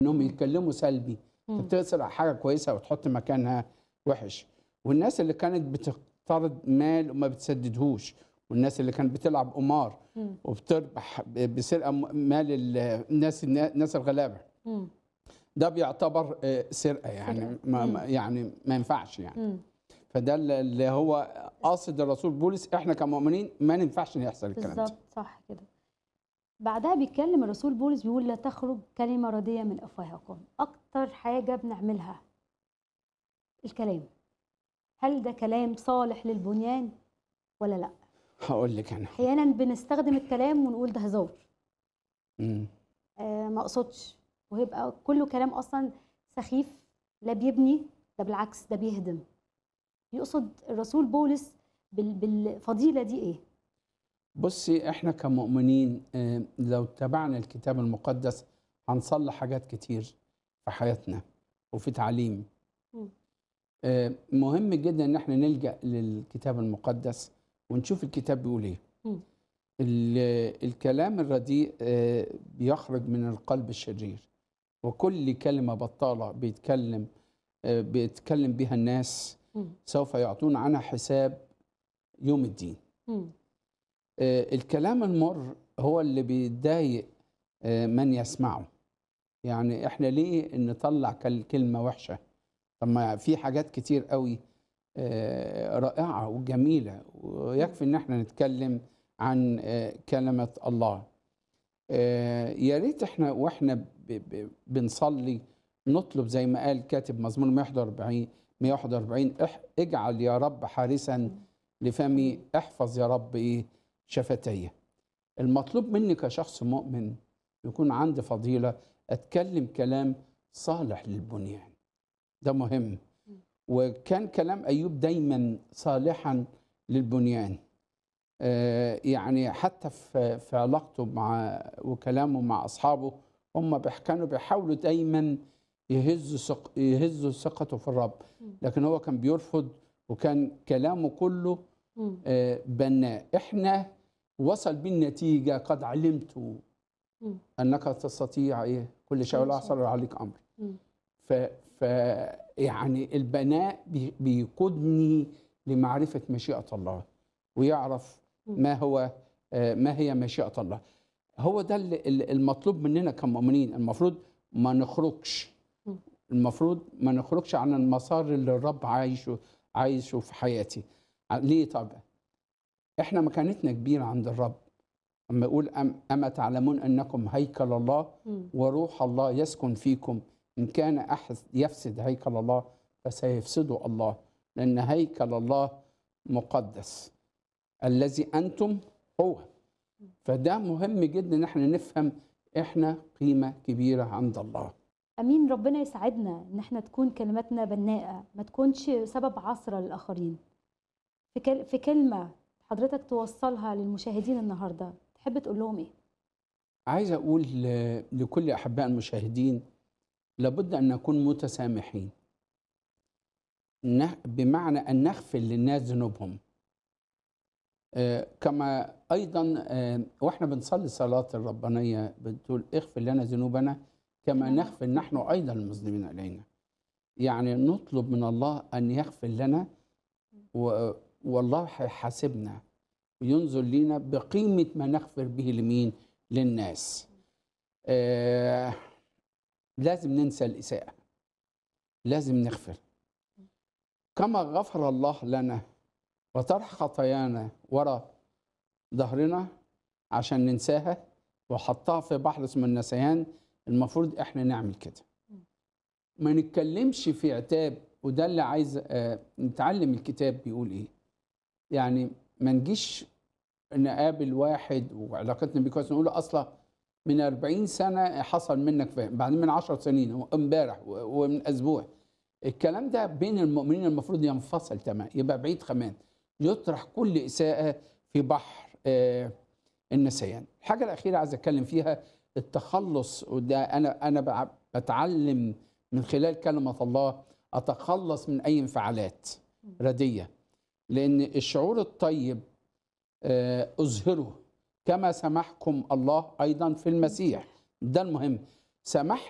انهم يتكلموا سلبي مم. بتسرق حاجه كويسه وتحط مكانها وحش والناس اللي كانت بتقترض مال وما بتسددهوش والناس اللي كانت بتلعب قمار مم. وبتربح ب- بسرقه م- مال ال- الناس الناس الغلابه مم. ده بيعتبر آه، سرقه يعني سرقة. ما مم. ما- يعني ما ينفعش يعني مم. فده اللي- اللي هو قاصد الرسول بولس احنا كمؤمنين ما ينفعش ان يحصل الكلام ده بالظبط صح كده بعدها بيتكلم الرسول بولس بيقول لا تخرج كلمة ردية من أفواهكم أكتر حاجة بنعملها الكلام هل ده كلام صالح للبنيان ولا لا هقول لك انا أحيانا بنستخدم الكلام ونقول ده هزار مم. آه ما أقصدش ويبقى كله كلام أصلا سخيف لا بيبني ده بالعكس ده بيهدم يقصد الرسول بولس بال- بالفضيلة دي إيه؟ بصي احنا كمؤمنين آه، لو تبعنا الكتاب المقدس هنصلح حاجات كتير في حياتنا وفي تعليم مم. آه، مهم جدا ان احنا نلجأ للكتاب المقدس ونشوف الكتاب بيقول ايه مم. ال- الكلام الرديء آه، بيخرج من القلب الشرير وكل كلمة بطالة بيتكلم آه، بيتكلم بها الناس مم. سوف يعطون عنها حساب يوم الدين مم. آه، الكلام المر هو اللي بيضايق آه، من يسمعه يعني احنا ليه نطلع كل- كلمة وحشة طب ما في حاجات كتير قوي آه، رائعة وجميلة ويكفي ان احنا نتكلم عن آه، كلمة الله آه، يا ريت احنا واحنا ب- ب- بنصلي نطلب زي ما قال كاتب مزمور 141 141 اح- اجعل يا رب حارسا لفمي احفظ يا رب ايه شفتي المطلوب مني كشخص مؤمن يكون عندي فضيلة اتكلم كلام صالح للبنيان ده مهم وكان كلام ايوب دايما صالحا للبنيان آه، يعني حتى في في علاقته مع وكلامه مع اصحابه هم بيح- كانوا بيحاولوا دايما يهزوا ثق- يهزوا ثقته في الرب مم. لكن هو كان بيرفض وكان كلامه كله مم. آه، بناء احنا وصل بالنتيجه قد علمت مم. انك تستطيع ايه كل شيء ولا كل شيء. يعصر عليك امر مم. ف, ف يعني البناء بي- بيقودني لمعرفه مشيئه الله ويعرف مم. ما هو آه، ما هي مشيئه الله هو ده اللي- اللي المطلوب مننا كمؤمنين المفروض ما نخرجش مم. المفروض ما نخرجش عن المسار اللي الرب عايشه عايشه في حياتي ع- ليه طب احنا مكانتنا كبيره عند الرب اما يقول أم اما تعلمون انكم هيكل الله مم. وروح الله يسكن فيكم ان كان احد يفسد هيكل الله فسيفسده الله لان هيكل الله مقدس الذي انتم هو فده مهم جدا ان احنا نفهم احنا قيمه كبيره عند الله امين ربنا يساعدنا ان احنا تكون كلماتنا بناءه ما تكونش سبب عثره للاخرين في كل... في كلمه حضرتك توصلها للمشاهدين النهارده تحب تقول لهم ايه عايز اقول ل- لكل احباء المشاهدين لابد ان نكون متسامحين نه- بمعنى ان نغفر للناس ذنوبهم آه، كما ايضا آه، واحنا بنصلي الصلاه الربانيه بتقول اغفر لنا ذنوبنا كما كما نغفر نحن ايضا المذنبين الينا يعني نطلب من الله ان يغفر لنا و- والله هيحاسبنا وينظر لينا بقيمه ما نغفر به لمين للناس آه لازم ننسى الإساءة لازم نغفر كما غفر الله لنا وطرح خطايانا ورا ظهرنا عشان ننساها وحطها في بحر اسمه النسيان المفروض احنا نعمل كده ما نتكلمش في عتاب وده اللي عايز آه نتعلم الكتاب بيقول ايه يعني ما نجيش نقابل واحد وعلاقتنا بيه كويس نقول له اصلا من 40 سنه حصل منك فهم بعدين من 10 سنين امبارح و- ومن اسبوع الكلام ده بين المؤمنين المفروض ينفصل تماما يبقى بعيد كمان يطرح كل اساءه في بحر آه، النسيان الحاجه الاخيره عايز اتكلم فيها التخلص وده انا انا بع- بتعلم من خلال كلمه الله اتخلص من اي انفعالات رديه لان الشعور الطيب آه، اظهره كما سمحكم الله ايضا في المسيح ده المهم سمح